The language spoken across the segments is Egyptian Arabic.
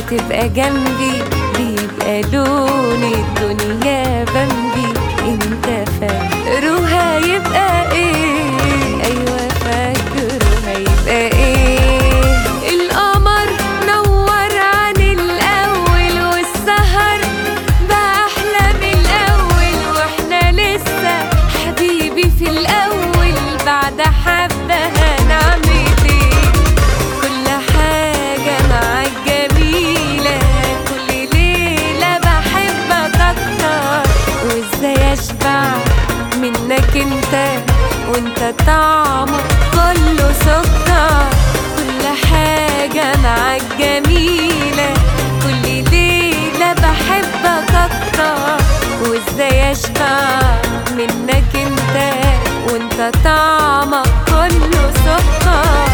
تبقى جنبي بيبقى لون الدنيا بمبي انت فاكره هيبقى ايه ايوه فاكره هيبقى ايه القمر نور عن الاول والسهر بقى احلى من الاول واحنا لسه حبيبي في الاول بعد حبه هنعمل ايه كل حاجة معاك جميلة كل ليلة بحبك أكتر وإزاي أشبع منك أنت وأنت طعمك كله سكر كل حاجة معاك جميلة كل ليلة بحبك أكتر وإزاي أشبع منك أنت وأنت طعمك كله سكر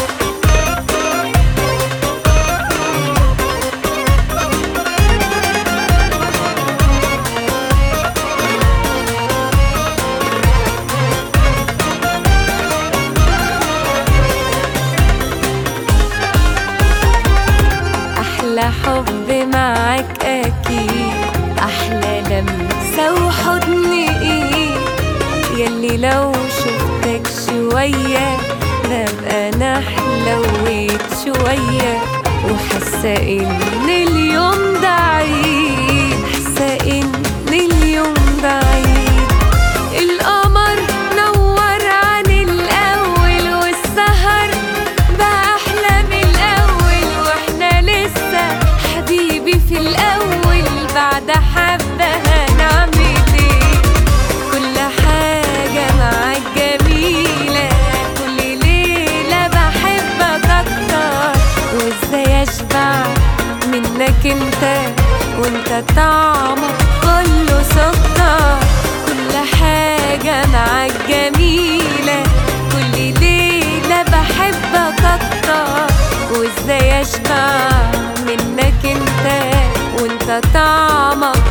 أحلى حب معاك أكيد أحلى لمسة وحضن إيد يلي لو شفتك شوية ببقى أنا حلويت شوية وحاسة إن اليوم ده عيد حاسة إن اليوم ده عيد القمر نور عن الأول والسهر بقى أحلى من الأول وإحنا لسه حبيبي في الأول بعد حبة هنعمل إيه كل حاجة معاك جميلة كل ليلة بحبك أكتر وإزاي أشبع منك أنت وأنت طعمك كله سكر كل حاجة معاك جميلة كل ليلة بحبك أكتر وإزاي أشبع منك أنت وأنت طعمك